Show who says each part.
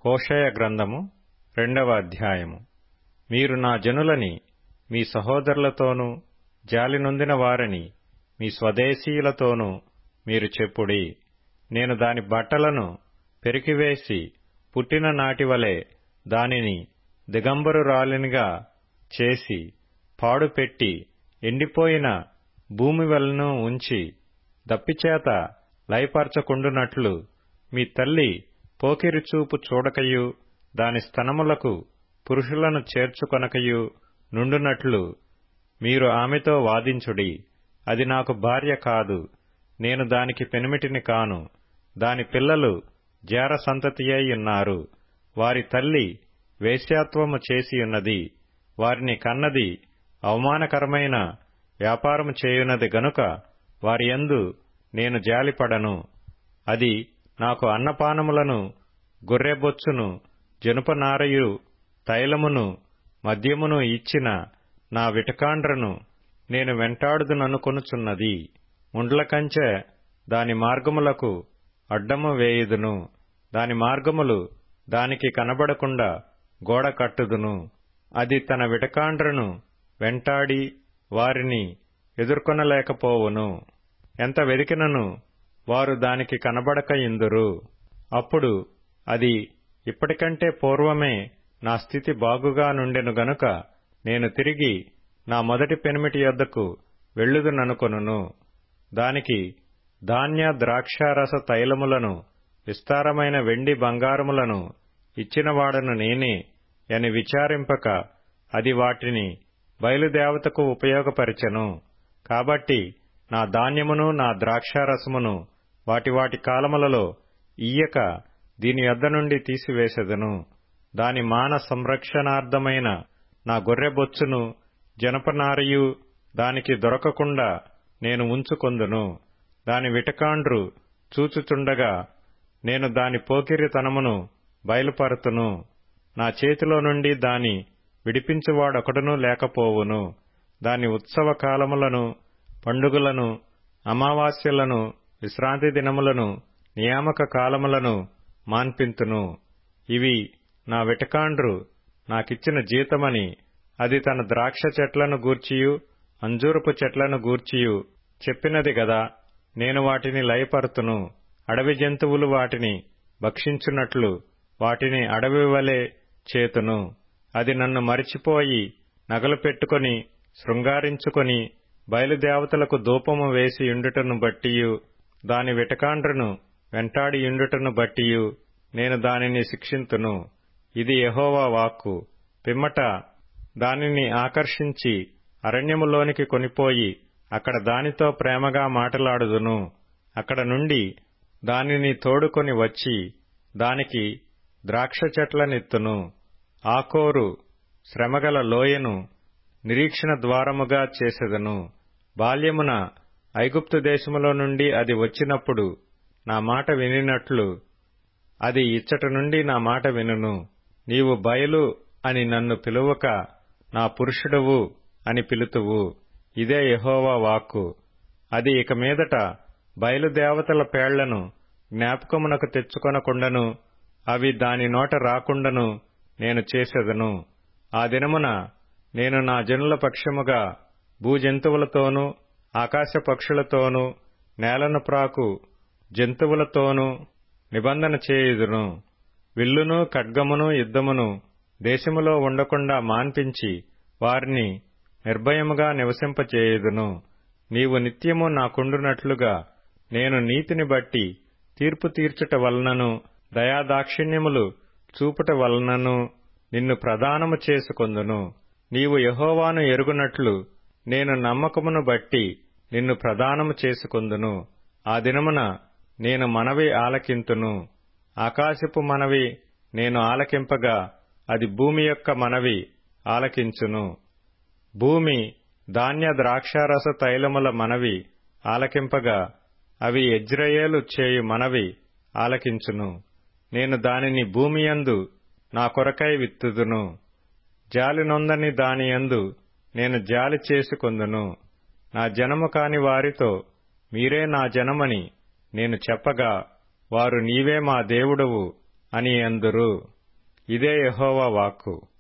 Speaker 1: హోషయ గ్రంథము రెండవ అధ్యాయము మీరు నా జనులని మీ సహోదరులతోనూ జాలి నొందిన వారని మీ స్వదేశీయులతోనూ మీరు చెప్పుడి నేను దాని బట్టలను పెరికివేసి పుట్టిన నాటివలె దానిని దిగంబరురాలినిగా చేసి పాడుపెట్టి ఎండిపోయిన భూమి వలెను ఉంచి దప్పిచేత లయపరచకుండునట్లు మీ తల్లి పోకిరి చూపు చూడకయు దాని స్తనములకు పురుషులను చేర్చుకొనకయు నుండునట్లు మీరు ఆమెతో వాదించుడి అది నాకు భార్య కాదు నేను దానికి పెనిమిటిని కాను దాని పిల్లలు జార సంతతియైయున్నారు వారి తల్లి వేశ్యాత్వము చేసియున్నది వారిని కన్నది అవమానకరమైన వ్యాపారము చేయున్నది గనుక వారియందు నేను జాలిపడను అది నాకు అన్నపానములను గొర్రెబొచ్చును జనుపనారయు తైలమును మద్యమును ఇచ్చిన నా విటకాండ్రను నేను వెంటాడుదుననుకొనుచున్నది ముండ్ల కంచె దాని మార్గములకు అడ్డము వేయుదును దాని మార్గములు దానికి కనబడకుండా గోడ కట్టుదును అది తన విటకాండ్రను వెంటాడి వారిని ఎదుర్కొనలేకపోవును ఎంత వెదికినను వారు దానికి కనబడక ఇందురు అప్పుడు అది ఇప్పటికంటే పూర్వమే నా స్థితి బాగుగా నుండెను గనుక నేను తిరిగి నా మొదటి పెనిమిటి యొద్దకు వెళ్ళుదుననుకొనును దానికి ధాన్య ద్రాక్షారస తైలములను విస్తారమైన వెండి బంగారములను ఇచ్చినవాడను నేనే అని విచారింపక అది వాటిని బయలుదేవతకు ఉపయోగపరిచెను కాబట్టి నా ధాన్యమును నా ద్రాక్షారసమును వాటి వాటి కాలములలో ఇయ్యక దీని యొద్ద నుండి తీసివేసెదను దాని మాన సంరక్షణార్థమైన నా గొర్రెబొచ్చును జనపనారయు దానికి దొరకకుండా నేను ఉంచుకొందును దాని విటకాండ్రు చూచుచుండగా నేను దాని పోకిరితనమును బయలుపరుతును నా చేతిలో నుండి దాని విడిపించువాడొకడునూ లేకపోవును దాని ఉత్సవ కాలములను పండుగలను అమావాస్యలను విశ్రాంతి దినములను నియామక కాలములను మాన్పింతును ఇవి నా విటకాండ్రు నాకిచ్చిన జీతమని అది తన ద్రాక్ష చెట్లను గూర్చియు అంజూరపు చెట్లను గూర్చియు చెప్పినది గదా నేను వాటిని లయపరుతును అడవి జంతువులు వాటిని భక్షించున్నట్లు వాటిని అడవి వలె చేతును అది నన్ను మరిచిపోయి నగలు పెట్టుకొని శృంగారించుకొని బయలుదేవతలకు ధూపము వేసి యుండుటను బట్టియు దాని విటకాండ్రను వెంటాడి యుండుటను బట్టియు నేను దానిని శిక్షింతును ఇది యహోవా వాక్కు పిమ్మట దానిని ఆకర్షించి అరణ్యములోనికి కొనిపోయి అక్కడ దానితో ప్రేమగా మాటలాడుదును అక్కడ నుండి దానిని తోడుకొని వచ్చి దానికి ద్రాక్ష చెట్లనెత్తును ఆకోరు శ్రమగల లోయను నిరీక్షణ ద్వారముగా చేసెదను బాల్యమున ఐగుప్తు దేశములో నుండి అది వచ్చినప్పుడు నా మాట వినినట్లు అది ఇచ్చట నుండి నా మాట వినును నీవు బయలు అని నన్ను పిలువక నా పురుషుడవు అని పిలుతువు ఇదే యహోవా వాక్కు అది ఇక మీదట బయలుదేవతల పేళ్లను జ్ఞాపకమునకు తెచ్చుకొనకుండను అవి దాని నోట రాకుండను నేను చేసేదను ఆ దినమున నేను నా జనుల పక్షముగా భూజంతువులతోనూ ఆకాశ పక్షులతోనూ నేలను ప్రాకు జంతువులతోనూ నిబంధన చేయుదును విల్లును ఖడ్గమును యుద్ధమును దేశములో ఉండకుండా మాన్పించి వారిని నిర్భయముగా నివసింపచేయుదును నీవు నిత్యము నాకుండునట్లుగా నేను నీతిని బట్టి తీర్పు తీర్చుట వలనను దయాదాక్షిణ్యములు చూపుట వలనను నిన్ను ప్రదానము చేసుకొందును నీవు యహోవాను ఎరుగునట్లు నేను నమ్మకమును బట్టి నిన్ను ప్రదానము చేసుకొందును ఆ దినమున నేను మనవి ఆలకింతును ఆకాశపు మనవి నేను ఆలకింపగా అది భూమి యొక్క మనవి ఆలకించును భూమి ధాన్య ద్రాక్షారస తైలముల మనవి ఆలకింపగా అవి ఎజ్రయేలు చేయు మనవి ఆలకించును నేను దానిని భూమియందు నా కొరకై విత్తుదును జాలి నొందని దానియందు నేను జాలి చేసుకొందును నా జనము కాని వారితో మీరే నా జనమని నేను చెప్పగా వారు నీవే మా దేవుడవు అని అందురు ఇదే యెహోవా వాక్కు